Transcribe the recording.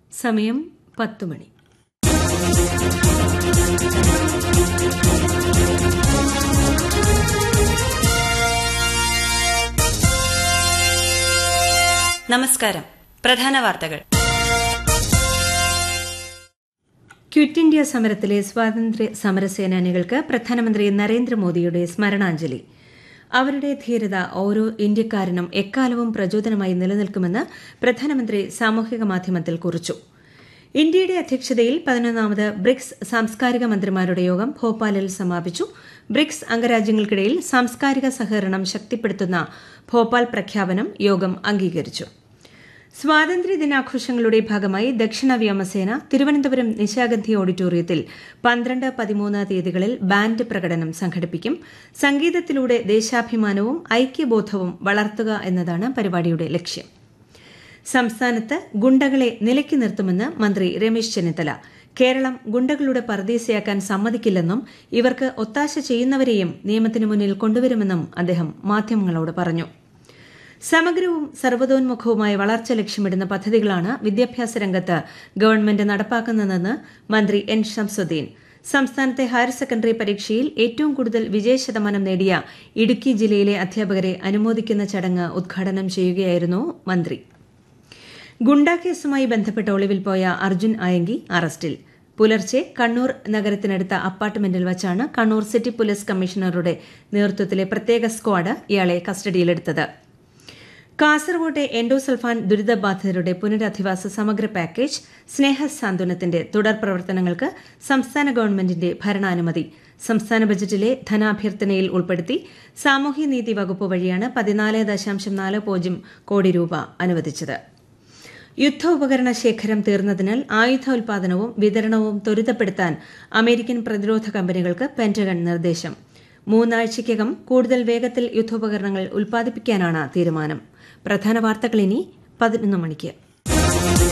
സമയം പത്തു മണി നമസ്കാരം പ്രധാന വാർത്തകൾ ക്വിറ്റ് ഇന്ത്യ സമരത്തിലെ സ്വാതന്ത്ര്യ സമരസേനാനികൾക്ക് പ്രധാനമന്ത്രി നരേന്ദ്രമോദിയുടെ സ്മരണാഞ്ജലി അവരുടെ ധീരത ഓരോ ഇന്ത്യക്കാരനും എക്കാലവും പ്രചോദനമായി നിലനിൽക്കുമെന്ന് പ്രധാനമന്ത്രി സാമൂഹിക മാധ്യമത്തിൽ കുറിച്ചു ഇന്ത്യയുടെ അധ്യക്ഷതയിൽ പതിനൊന്നാമത് ബ്രിക്സ് സാംസ്കാരിക മന്ത്രിമാരുടെ യോഗം ഭോപ്പാലിൽ സമാപിച്ചു ബ്രിക്സ് അംഗരാജ്യങ്ങൾക്കിടയിൽ സാംസ്കാരിക സഹകരണം ശക്തിപ്പെടുത്തുന്ന ഭോപ്പാൽ പ്രഖ്യാപനം യോഗം അംഗീകരിച്ചു സ്വാതന്ത്ര്യ ദിനാഘോഷങ്ങളുടെ ഭാഗമായി ദക്ഷിണ വ്യോമസേന തിരുവനന്തപുരം നിശാഗന്ധി ഓഡിറ്റോറിയത്തിൽ പന്ത്രണ്ട് പതിമൂന്ന് തീയതികളിൽ ബാൻഡ് പ്രകടനം സംഘടിപ്പിക്കും സംഗീതത്തിലൂടെ ദേശാഭിമാനവും ഐക്യബോധവും വളർത്തുക എന്നതാണ് പരിപാടിയുടെ ലക്ഷ്യം സംസ്ഥാനത്ത് ഗുണ്ടകളെ നിലയ്ക്ക് നിർത്തുമെന്ന് മന്ത്രി രമേശ് ചെന്നിത്തല കേരളം ഗുണ്ടകളുടെ പർദീസയാക്കാൻ സമ്മതിക്കില്ലെന്നും ഇവർക്ക് ഒത്താശ ചെയ്യുന്നവരെയും നിയമത്തിന് മുന്നിൽ കൊണ്ടുവരുമെന്നും അദ്ദേഹം മാധ്യമങ്ങളോട് പറഞ്ഞു സമഗ്രവും സർവ്വതോന്മുഖവുമായ വളർച്ച ലക്ഷ്യമിടുന്ന പദ്ധതികളാണ് വിദ്യാഭ്യാസ രംഗത്ത് ഗവൺമെന്റ് നടപ്പാക്കുന്നതെന്ന് മന്ത്രി എൻ ഷംസുദ്ദീൻ സംസ്ഥാനത്തെ ഹയർ സെക്കൻഡറി പരീക്ഷയിൽ ഏറ്റവും കൂടുതൽ വിജയശതമാനം നേടിയ ഇടുക്കി ജില്ലയിലെ അധ്യാപകരെ അനുമോദിക്കുന്ന ചടങ്ങ് ഉദ്ഘാടനം ചെയ്യുകയായിരുന്നു മന്ത്രി ഗുണ്ടാക്കേസുമായി ബന്ധപ്പെട്ട് ഒളിവിൽ പോയ അർജുൻ അയങ്കി അറസ്റ്റിൽ പുലർച്ചെ കണ്ണൂർ നഗരത്തിനടുത്ത അപ്പാർട്ട്മെന്റിൽ വച്ചാണ് കണ്ണൂർ സിറ്റി പോലീസ് കമ്മീഷണറുടെ നേതൃത്വത്തിലെ പ്രത്യേക സ്ക്വാഡ് ഇയാളെ കസ്റ്റഡിയിലെടുത്തത് കാസർകോട്ടെ എൻഡോസൾഫാൻ ദുരിതബാധിതരുടെ പുനരധിവാസ സമഗ്ര പാക്കേജ് സ്നേഹസാന്ത്വനത്തിന്റെ തുടർ പ്രവർത്തനങ്ങൾക്ക് സംസ്ഥാന ഗവൺമെന്റിന്റെ ഭരണാനുമതി സംസ്ഥാന ബജറ്റിലെ ധനാഭ്യർത്ഥനയിൽ ഉൾപ്പെടുത്തി സാമൂഹ്യനീതി വകുപ്പ് വഴിയാണ് പതിനാല് ദശാംശം നാല് പൂജ്യം കോടി രൂപ അനുവദിച്ചത് യുദ്ധ ഉപകരണ ശേഖരം തീർന്നതിനാൽ ആയുധ ഉൽപാദനവും വിതരണവും ത്വരിതപ്പെടുത്താൻ അമേരിക്കൻ പ്രതിരോധ കമ്പനികൾക്ക് പെന്റഗൺ നിർദ്ദേശം മൂന്നാഴ്ചയ്ക്കകം കൂടുതൽ വേഗത്തിൽ യുദ്ധോപകരണങ്ങൾ ഉൽപ്പാദിപ്പിക്കാനാണ് തീരുമാനം പ്രധാന വാർത്തകൾ ഇനി പതിനൊന്ന് മണിക്ക്